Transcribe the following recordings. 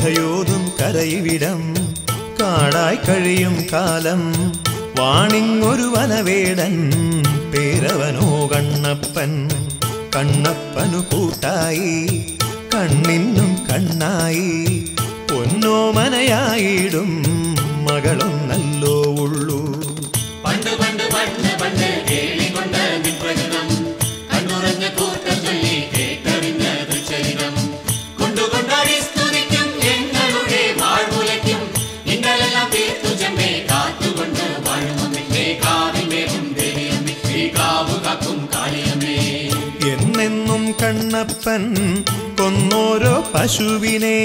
കഥയോതും കരയിവിടം കാടായി കഴിയും കാലം വാണിങ്ങൊരു വനവേടൻ പേരവനോ കണ്ണപ്പൻ കണ്ണപ്പനു കൂട്ടായി കണ്ണിന്നും കണ്ണായി പൊന്നോമനയായിടും മകളൊന്നല്ലോ ഉള്ളൂ പണ്ട് പണ്ട് പണ്ട് പണ്ട് കേളികൊണ്ട് നിൻപ്രകൃതം കണ്ണുറഞ്ഞ കൂട്ടം ചൊല്ലി കേട്ടറിഞ്ഞത് ചരിതം കൊണ്ടുകൊണ്ടാടി സ്തുതിക്കും ഞങ്ങളുടെ വാഴ്മുലയ്ക്കും നിങ്ങളെല്ലാം തീർത്തു ചെമ്മേ കാത്തുകൊണ്ട് വാഴുമമ്മേ കാവിമേവും ദേവിയമ്മേ ഈ കാവു കാക്കും കാളിയമ്മേ എന്നെന്നും കണ്ണപ്പൻ കൊന്നോരോ പശുവിനെ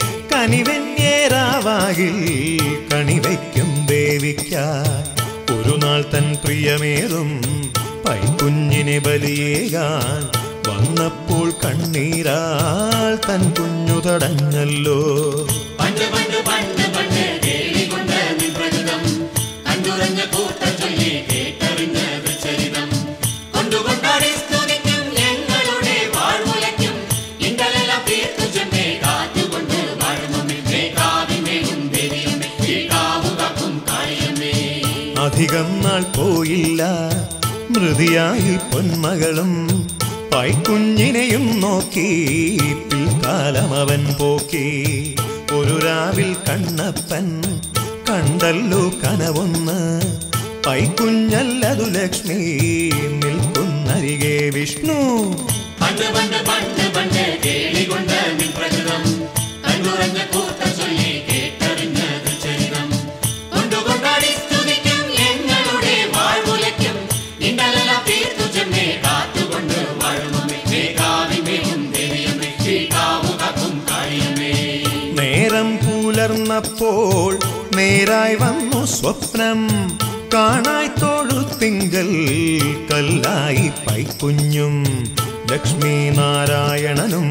കനിവന്യേരാവാകിൽ കണിവയ്ക്കും ദേവിക്കായി ഒരു നാൾ തൻ പ്രിയമേറും പൈക്കുഞ്ഞിനെ ബലിയേകാൻ വന്നപ്പോൾ കണ്ണീരാൽ തൻ കുഞ്ഞു തടഞ്ഞല്ലോ പണ്ട് പണ്ട് പണ്ട് പണ്ട് കേളികൊണ്ട് നിൻപ്രകൃതം കണ്ടുറഞ്ഞ കൂട്ടം ചൊല്ലി കേട്ടറിഞ്ഞത് ചരിതം കൊണ്ടുകൊണ്ടാടി സ്തുതിക്കും ഞങ്ങളുടെ വാഴ്മുലയ്ക്കും ഇന്നലെല്ലാം തീർത്തു ചെമ്മേ കാറ്റുകൊണ്ട് വാഴുമമ്മേ കാവിമേലും ദേവിയമ്മേ ഈ കാവു കാക്കും കാളിയമ്മേ അധികം നാൾ പോയില്ല മൃതിയായി പൊന്മകളും പൈക്കുഞ്ഞിനെയും നോക്കി പിൽക്കാലം അവൻ പോക്കി ഒരു രാവിൽ കണ്ണപ്പൻ കണ്ടല്ലോ കനവൊന്ന് പൈക്കുഞ്ഞല്ലതു ലക്ഷ്മി നിൽക്കുന്നരികെ വിഷ്ണു പണ്ട് പണ്ട് പണ്ട് പണ്ട് കേളികൊണ്ട് നിൻപ്രകൃതം കണ്ടുറഞ്ഞ കൂട്ടം ചൊല്ലി കേട്ടറിഞ്ഞത് ചരിതം കൊണ്ടുകൊണ്ടാടി സ്തുതിക്കും ഞങ്ങളുടെ വാഴ്മുലയ്ക്കും ഇന്നലെല്ലാം തീർത്തു ചെമ്മേ കാത്തുകൊണ്ട് വാഴുമമ്മേ കാവിമേവും ദേവിയമ്മേ ഈ കാവു കാക്കും കാളിയമ്മേ നേരം പുലർന്നപ്പോൾ നേരായി വന്നു സ്വപ്നം കാണായി തൊഴുത്തിങ്കൽ കല്ലായി പൈക്കുഞ്ഞും ലക്ഷ്മി നാരായണനും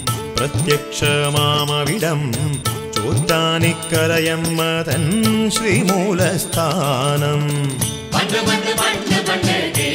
പ്രത്യക്ഷമാമവിടം ചോറ്റാനിക്കരയമ്മതൻ ശ്രീമൂലസ്ഥാനം പണ്ട് പണ്ട് പണ്ട് പണ്ട്